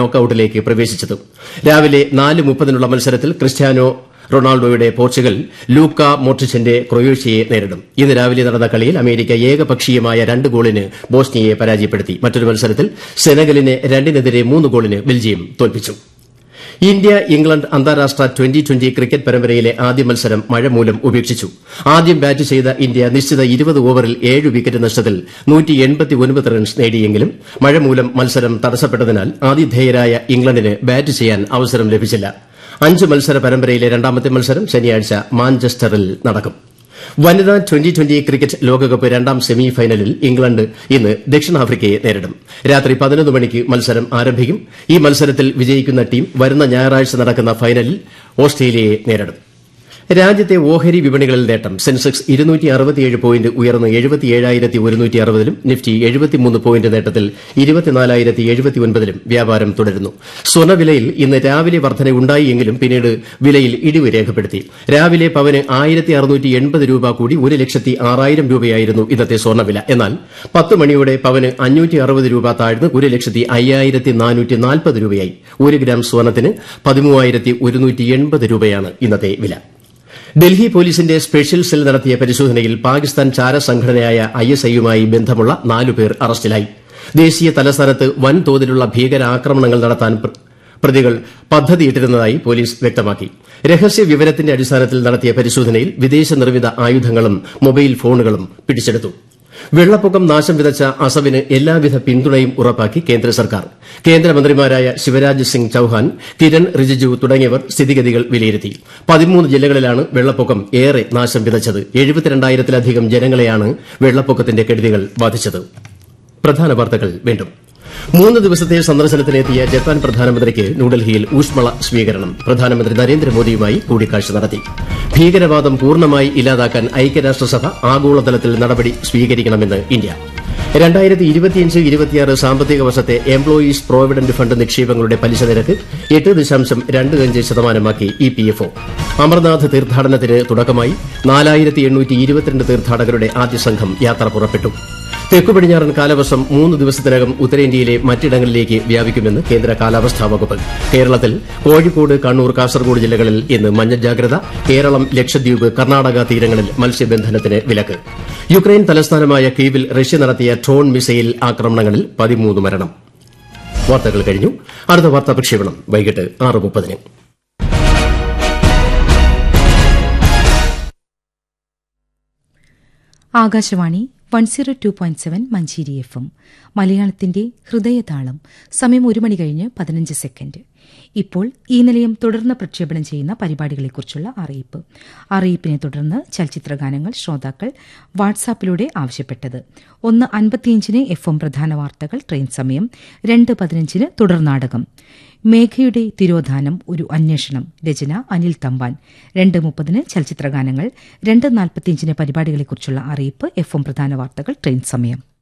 നോക്കൌട്ടിലേക്ക് പ്രവേശിച്ചത് രാവിലെ നാല് മുപ്പതിനുള്ള മത്സരത്തിൽ ക്രിസ്ത്യാനോ റൊണാൾഡോയുടെ പോർച്ചുഗൽ ലൂക്ക മോട്രിച്ചിന്റെ ക്രൊയേഷ്യയെ നേരിടും ഇന്ന് രാവിലെ നടന്ന കളിയിൽ അമേരിക്ക ഏകപക്ഷീയമായ രണ്ട് ഗോളിന് ബോസ്നിയയെ പരാജയപ്പെടുത്തി മറ്റൊരു മത്സരത്തിൽ സെനഗലിനെ രണ്ടിനെതിരെ മൂന്ന് ഗോളിന് ബെൽജിയം തോൽപ്പിച്ചു ഇന്ത്യ ഇംഗ്ലണ്ട് അന്താരാഷ്ട്ര ട്വന്റി ട്വന്റി ക്രിക്കറ്റ് പരമ്പരയിലെ ആദ്യ മത്സരം മഴ മൂലം ഉപേക്ഷിച്ചു ആദ്യം ബാറ്റ് ചെയ്ത ഇന്ത്യ നിശ്ചിത ഇരുപത് ഓവറിൽ ഏഴ് വിക്കറ്റ് നഷ്ടത്തിൽ റൺസ് നേടിയെങ്കിലും മഴ മൂലം മത്സരം തടസ്സപ്പെട്ടതിനാൽ ആതിഥേയരായ ഇംഗ്ലണ്ടിന് ബാറ്റ് ചെയ്യാൻ അവസരം ലഭിച്ചില്ല അഞ്ച് മത്സര പരമ്പരയിലെ രണ്ടാമത്തെ മത്സരം ശനിയാഴ്ച മാഞ്ചസ്റ്ററിൽ നടക്കും വനിതാ ട്വന്റി ട്വന്റി ക്രിക്കറ്റ് ലോകകപ്പ് രണ്ടാം സെമി ഫൈനലിൽ ഇംഗ്ലണ്ട് ഇന്ന് ദക്ഷിണാഫ്രിക്കയെ നേരിടും രാത്രി പതിനൊന്ന് മണിക്ക് മത്സരം ആരംഭിക്കും ഈ മത്സരത്തിൽ വിജയിക്കുന്ന ടീം വരുന്ന ഞായറാഴ്ച നടക്കുന്ന ഫൈനലിൽ ഓസ്ട്രേലിയയെ നേരിടും രാജ്യത്തെ ഓഹരി വിപണികളിൽ നേട്ടം സെൻസെക്സ് ഇരുന്നൂറ്റി അറുപത്തിയേഴ് പോയിന്റ് ഉയർന്ന് എഴുപത്തിയേഴായിരത്തി ഒരുന്നൂറ്റി അറുപതിലും നിഫ്റ്റി എഴുപത്തിമൂന്ന് പോയിന്റ് നേട്ടത്തിൽ ഇരുപത്തിനാലായിരത്തി എഴുപത്തിയൊൻപതിലും വ്യാപാരം തുടരുന്നു സ്വർണ്ണവിലയിൽ ഇന്ന് രാവിലെ വർധനയുണ്ടായെങ്കിലും പിന്നീട് വിലയിൽ ഇടിവ് രേഖപ്പെടുത്തി രാവിലെ പവന് ആയിരത്തി അറുന്നൂറ്റി എൺപത് രൂപ കൂടി ഒരു ലക്ഷത്തി ആറായിരം രൂപയായിരുന്നു ഇന്നത്തെ സ്വർണ്ണവില എന്നാൽ പത്ത് മണിയോടെ പവന് അഞ്ഞൂറ്റി അറുപത് രൂപ താഴ്ന്ന് ഒരു ലക്ഷത്തി അയ്യായിരത്തി നാനൂറ്റി നാൽപ്പത് രൂപയായി ഒരു ഗ്രാം സ്വർണ്ണത്തിന് പതിമൂവായിരത്തി ഒരുന്നൂറ്റി എൺപത് രൂപയാണ് ഇന്നത്തെ വില ഡൽഹി പോലീസിന്റെ സ്പെഷ്യൽ സെൽ നടത്തിയ പരിശോധനയിൽ പാകിസ്ഥാൻ ചാരസംഘടനയായ ഐഎസ്ഐയുമായി ബന്ധമുള്ള നാലുപേർ അറസ്റ്റിലായി ദേശീയ തലസ്ഥാനത്ത് വൻതോതിലുള്ള ഭീകരാക്രമണങ്ങൾ നടത്താൻ പ്രതികൾ പദ്ധതിയിട്ടിരുന്നതായി പോലീസ് വ്യക്തമാക്കി രഹസ്യ വിവരത്തിന്റെ അടിസ്ഥാനത്തിൽ നടത്തിയ പരിശോധനയിൽ വിദേശ നിർമ്മിത ആയുധങ്ങളും മൊബൈൽ ഫോണുകളും പിടിച്ചെടുത്തു വെള്ളപ്പൊക്കം നാശം വിതച്ച അസമിന് എല്ലാവിധ പിന്തുണയും ഉറപ്പാക്കി കേന്ദ്ര സർക്കാർ കേന്ദ്രമന്ത്രിമാരായ ശിവരാജ് സിംഗ് ചൌഹാൻ കിരൺ റിജിജു തുടങ്ങിയവർ സ്ഥിതിഗതികൾ വിലയിരുത്തി പതിമൂന്ന് ജില്ലകളിലാണ് വെള്ളപ്പൊക്കം ഏറെ നാശം വിതച്ചത് എഴുപത്തിരണ്ടായിരത്തിലധികം ജനങ്ങളെയാണ് വെള്ളപ്പൊക്കത്തിന്റെ കെടുതികൾ ബാധിച്ചത് പ്രധാന വാർത്തകൾ വീണ്ടും മൂന്ന് ദിവസത്തെ സന്ദർശനത്തിനെത്തിയ ജപ്പാൻ പ്രധാനമന്ത്രിക്ക് ന്യൂഡൽഹിയിൽ ഊഷ്മള സ്വീകരണം പ്രധാനമന്ത്രി നരേന്ദ്രമോദിയുമായി കൂടിക്കാഴ്ച നടത്തി ഭീകരവാദം പൂർണ്ണമായി ഇല്ലാതാക്കാൻ ഐക്യരാഷ്ട്രസഭ ആഗോളതലത്തിൽ നടപടി സ്വീകരിക്കണമെന്ന് ഇന്ത്യ രണ്ടായിരത്തി ഇരുപത്തിയഞ്ച് ഇരുപത്തിയാറ് സാമ്പത്തിക വർഷത്തെ എംപ്ലോയീസ് പ്രോവിഡന്റ് ഫണ്ട് നിക്ഷേപങ്ങളുടെ പലിശ നിരക്ക് എട്ട് ദശാംശം രണ്ട് അഞ്ച് ശതമാനമാക്കി E P F O Amarnath തീർത്ഥാടനത്തിന് തുടക്കമായി നാലായിരത്തി എണ്ണൂറ്റി ഇരുപത്തിരണ്ട് തീർത്ഥാടകരുടെ ആദ്യ സംഘം യാത്ര പുറപ്പെട്ടു തെക്കു പടിഞ്ഞാറൻ കാലവർഷം മൂന്ന് ദിവസത്തിനകം ഉത്തരേന്ത്യയിലെ മറ്റിടങ്ങളിലേക്ക് വ്യാപിക്കുമെന്ന് കേന്ദ്ര കാലാവസ്ഥാ വകുപ്പ് കേരളത്തിൽ കോഴിക്കോട് കണ്ണൂർ കാസർഗോഡ് ജില്ലകളിൽ ഇന്ന് മഞ്ഞ ജാഗ്രത കേരളം ലക്ഷദ്വീപ് കർണാടക തീരങ്ങളിൽ മത്സ്യബന്ധനത്തിന് വിലക്ക് യുക്രൈൻ തലസ്ഥാനമായ കീവിൽ റഷ്യ നടത്തിയ ഡ്രോൺ മിസൈൽ ആക്രമണങ്ങളിൽ പതിമൂന്ന് മരണം വാർത്തകൾ കഴിഞ്ഞു അടുത്ത വാർത്താ പ്രക്ഷേപണം വൈകിട്ട് ആറ് മുപ്പതിന് Akashvani one zero two point seven Manjeri F M മലയാളത്തിന്റെ ഹൃദയതാളം സമയം ഒരു മണി കഴിഞ്ഞ് പതിനഞ്ച് സെക്കൻഡ് ഇപ്പോൾ ഈ നിലയം തുടർന്ന് പ്രക്ഷേപണം ചെയ്യുന്ന പരിപാടികളെക്കുറിച്ചുള്ള അറിയിപ്പ് അറിയിപ്പിനെ തുടർന്ന് ചലച്ചിത്രഗാനങ്ങൾ ശ്രോതാക്കൾ വാട്സാപ്പിലൂടെ ആവശ്യപ്പെട്ടത് ഒന്ന് അൻപത്തിയഞ്ചിന് എഫ് എം പ്രധാന വാർത്തകൾ ട്രെയിൻ സമയം രണ്ട് പതിനഞ്ചിന് തുടർനാടകം മേഘയുടെ തിരോധാനം ഒരു അന്വേഷണം രചന അനിൽ തമ്പാൻ രണ്ട് മുപ്പതിന് ചലച്ചിത്രഗാനങ്ങൾ രണ്ട് നാൽപ്പത്തിയഞ്ചിന് പരിപാടികളെക്കുറിച്ചുള്ള അറിയിപ്പ് എഫ് എം പ്രധാന വാർത്തകൾ ട്രെയിൻ സമയം